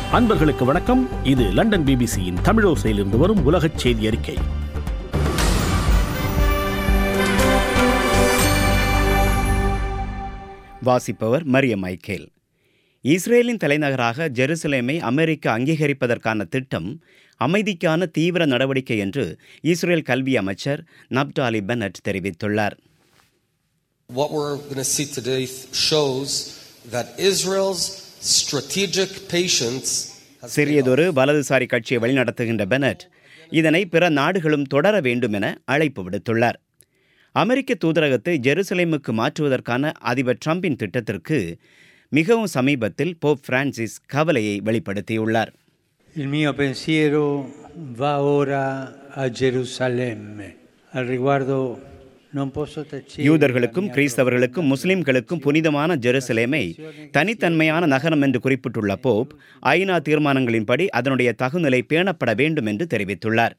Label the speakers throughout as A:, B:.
A: அன்பர்களுக்கு வணக்கம் இது லண்டன் பிபிசியின் தமிழோசையிலிருந்து வரும் உலகச் செய்தி அறிக்கை
B: வாசிப்பவர் மரிய மைக்கேல் இஸ்ரேலின் தலைநகராக ஜெருசலேமை அமெரிக்கா அங்கீகரிப்பதற்கான திட்டம் அமைதிக்கான தீவிர நடவடிக்கை என்று இஸ்ரேல் கல்வி அமைச்சர் நப்டாலி பெனட் தெரிவித்துள்ளார்
C: What we're going to see today shows that Israel's strategic patience has
B: சிறியதொரு வலதுசாரி கட்சியை வழிநடத்துகின்ற பெனட் இதனை பிற நாடுகளும் தொடர வேண்டும் என அழைப்பு விடுத்துள்ளார் அமெரிக்க தூதரகத்தை ஜெருசலேமுக்கு மாற்றுவதற்கான அதிபர் ட்ரம்பின் திட்டத்திற்கு மிகவும் சமீபத்தில் போப் பிரான்சிஸ் கவலையை வெளிப்படுத்தியுள்ளார்
D: Il mio pensiero va ora a Gerusalemme. Al riguardo non posso tacere
B: யூதர்களுக்கும்
D: la mia
B: கிறிஸ்தவர்களுக்கும் முஸ்லிம்களுக்கும் புனிதமான ஜெருசலேமை தனித்தன்மையான நகரம் என்று குறிப்பிட்டுள்ள போப் ஐநா தீர்மானங்களின்படி அதனுடைய தகுநிலை பேணப்பட வேண்டும் என்று தெரிவித்துள்ளார்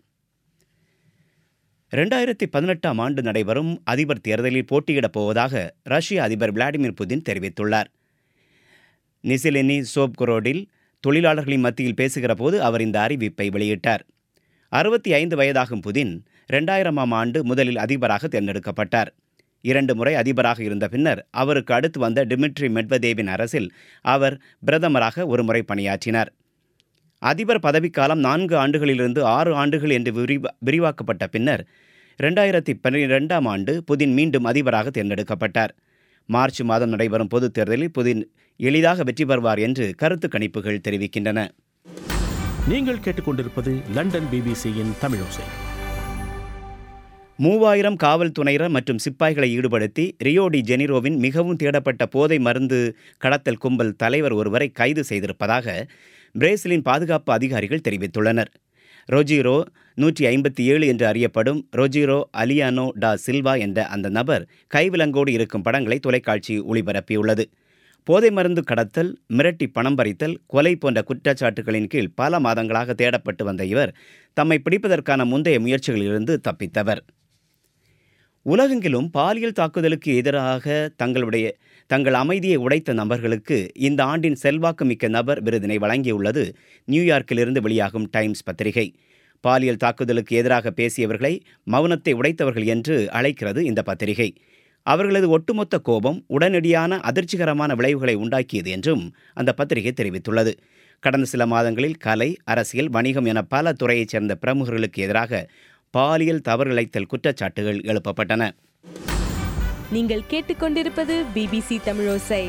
B: ரெண்டாயிரத்தி பதினெட்டாம் ஆண்டு நடைபெறும் அதிபர் தேர்தலில் போட்டியிடப் போவதாக ரஷ்ய அதிபர் விளாடிமிர் புதின் தெரிவித்துள்ளார் நிசிலினி சோப்குரோடில் தொழிலாளர்களின் மத்தியில் பேசுகிற போது அவர் இந்த அறிவிப்பை வெளியிட்டார் அறுபத்தி ஐந்து வயதாகும் புதின் ரெண்டாயிரமாம் ஆண்டு முதலில் அதிபராக தேர்ந்தெடுக்கப்பட்டார் இரண்டு முறை அதிபராக இருந்த பின்னர் அவருக்கு அடுத்து வந்த டிமிட்ரி மெட்வதேவின் அரசில் அவர் பிரதமராக ஒருமுறை பணியாற்றினார் அதிபர் பதவிக்காலம் நான்கு ஆண்டுகளிலிருந்து ஆறு ஆண்டுகள் என்று விரிவா விரிவாக்கப்பட்ட பின்னர் ரெண்டாயிரத்தி பன்னிரெண்டாம் ஆண்டு புதின் மீண்டும் அதிபராக தேர்ந்தெடுக்கப்பட்டார் மார்ச் மாதம் நடைபெறும் பொதுத் தேர்தலில் புதின் எளிதாக வெற்றி பெறுவார் என்று கருத்து கணிப்புகள் தெரிவிக்கின்றன
A: நீங்கள் கேட்டுக்கொண்டிருப்பது லண்டன் பிபிசியின் தமிழோசை
B: மூவாயிரம் காவல்துறையினர் மற்றும் சிப்பாய்களை ஈடுபடுத்தி ரியோ டி ஜெனிரோவின் மிகவும் தேடப்பட்ட போதை மருந்து கடத்தல் கும்பல் தலைவர் ஒருவரை கைது செய்திருப்பதாக பிரேசிலின் பாதுகாப்பு அதிகாரிகள் தெரிவித்துள்ளனர் ரொஜிரோ நூற்றி ஐம்பத்தி ஏழு என்று அறியப்படும் ரொஜிரோ அலியானோ டா சில்வா என்ற அந்த நபர் கைவிலங்கோடு இருக்கும் படங்களை தொலைக்காட்சி ஒளிபரப்பியுள்ளது போதை மருந்து கடத்தல் மிரட்டி பணம் பறித்தல் கொலை போன்ற குற்றச்சாட்டுகளின் கீழ் பல மாதங்களாக தேடப்பட்டு வந்த இவர் தம்மை பிடிப்பதற்கான முந்தைய முயற்சிகளிலிருந்து தப்பித்தவர் உலகெங்கிலும் பாலியல் தாக்குதலுக்கு எதிராக தங்களுடைய தங்கள் அமைதியை உடைத்த நபர்களுக்கு இந்த ஆண்டின் செல்வாக்கு மிக்க நபர் விருதினை வழங்கியுள்ளது நியூயார்க்கிலிருந்து வெளியாகும் டைம்ஸ் பத்திரிகை பாலியல் தாக்குதலுக்கு எதிராக பேசியவர்களை மௌனத்தை உடைத்தவர்கள் என்று அழைக்கிறது இந்த பத்திரிகை அவர்களது ஒட்டுமொத்த கோபம் உடனடியான அதிர்ச்சிகரமான விளைவுகளை உண்டாக்கியது என்றும் அந்த பத்திரிகை தெரிவித்துள்ளது கடந்த சில மாதங்களில் கலை அரசியல் வணிகம் என பல துறையைச் சேர்ந்த பிரமுகர்களுக்கு எதிராக பாலியல் தவறிழைத்தல் குற்றச்சாட்டுகள் எழுப்பப்பட்டன
E: நீங்கள் கேட்டுக்கொண்டிருப்பது பிபிசி தமிழோசை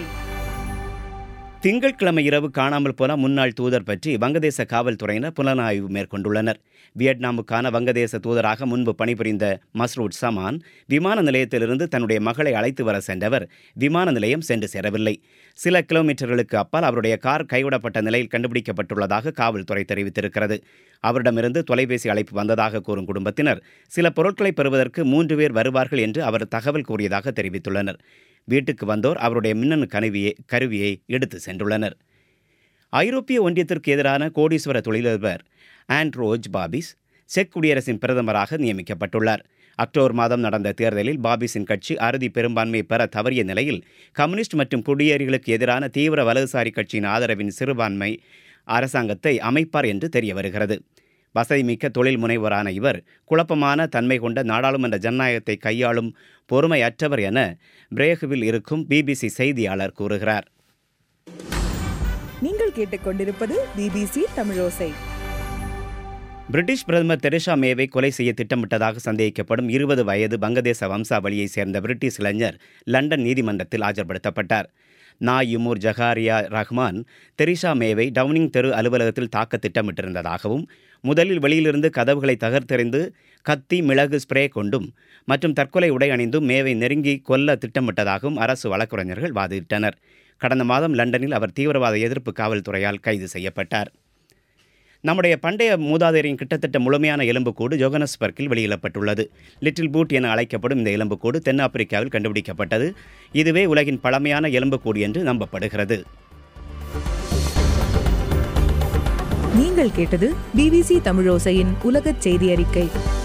B: திங்கட்கிழமை இரவு காணாமல் போன முன்னாள் தூதர் பற்றி வங்கதேச காவல்துறையினர் புலனாய்வு மேற்கொண்டுள்ளனர் வியட்நாமுக்கான வங்கதேச தூதராக முன்பு பணிபுரிந்த மஸ்ரூட் சமான் விமான நிலையத்திலிருந்து தன்னுடைய மகளை அழைத்து வர சென்றவர் விமான நிலையம் சென்று சேரவில்லை சில கிலோமீட்டர்களுக்கு அப்பால் அவருடைய கார் கைவிடப்பட்ட நிலையில் கண்டுபிடிக்கப்பட்டுள்ளதாக காவல்துறை தெரிவித்திருக்கிறது அவரிடமிருந்து தொலைபேசி அழைப்பு வந்ததாக கூறும் குடும்பத்தினர் சில பொருட்களை பெறுவதற்கு மூன்று பேர் வருவார்கள் என்று அவர் தகவல் கூறியதாக தெரிவித்துள்ளனர் வீட்டுக்கு வந்தோர் அவருடைய மின்னணு கருவியை கருவியை எடுத்து சென்றுள்ளனர் ஐரோப்பிய ஒன்றியத்திற்கு எதிரான கோடீஸ்வர தொழிலதிபர் ஆண்ட்ரோஜ் பாபிஸ் செக் குடியரசின் பிரதமராக நியமிக்கப்பட்டுள்ளார் அக்டோபர் மாதம் நடந்த தேர்தலில் பாபிஸின் கட்சி அறுதி பெரும்பான்மை பெற தவறிய நிலையில் கம்யூனிஸ்ட் மற்றும் குடியேறிகளுக்கு எதிரான தீவிர வலதுசாரி கட்சியின் ஆதரவின் சிறுபான்மை அரசாங்கத்தை அமைப்பார் என்று தெரிய வருகிறது வசதிமிக்க தொழில் முனைவோரான இவர் குழப்பமான தன்மை கொண்ட நாடாளுமன்ற ஜனநாயகத்தை கையாளும் பொறுமையற்றவர் என பிரேகுவில் இருக்கும் பிபிசி செய்தியாளர் கூறுகிறார்
F: நீங்கள் கேட்டுக்கொண்டிருப்பது பிபிசி தமிழோசை
B: பிரிட்டிஷ் பிரதமர் தெரேசா மேவை கொலை செய்ய திட்டமிட்டதாக சந்தேகிக்கப்படும் இருபது வயது வங்கதேச வம்சாவளியைச் சேர்ந்த பிரிட்டிஷ் இளைஞர் லண்டன் நீதிமன்றத்தில் ஆஜர்படுத்தப்பட்டார் நாயுமூர் ஜஹாரியா ரஹ்மான் தெரேசா மேவை டவுனிங் தெரு அலுவலகத்தில் தாக்க திட்டமிட்டிருந்ததாகவும் முதலில் வெளியிலிருந்து கதவுகளை தகர்த்தெறிந்து கத்தி மிளகு ஸ்ப்ரே கொண்டும் மற்றும் தற்கொலை உடை அணிந்தும் மேவை நெருங்கி கொல்ல திட்டமிட்டதாகவும் அரசு வழக்குரைஞர்கள் வாதிட்டனர் கடந்த மாதம் லண்டனில் அவர் தீவிரவாத எதிர்ப்பு காவல்துறையால் கைது செய்யப்பட்டார் நம்முடைய பண்டைய மூதாதையரின் கிட்டத்தட்ட முழுமையான எலும்புக்கூடு ஜோகனஸ்பர்க்கில் வெளியிடப்பட்டுள்ளது லிட்டில் பூட் என அழைக்கப்படும் இந்த எலும்புக்கூடு தென்னாப்பிரிக்காவில் கண்டுபிடிக்கப்பட்டது இதுவே உலகின் பழமையான எலும்புக்கூடு என்று நம்பப்படுகிறது
F: நீங்கள் கேட்டது பிபிசி தமிழோசையின் உலகச் செய்தி அறிக்கை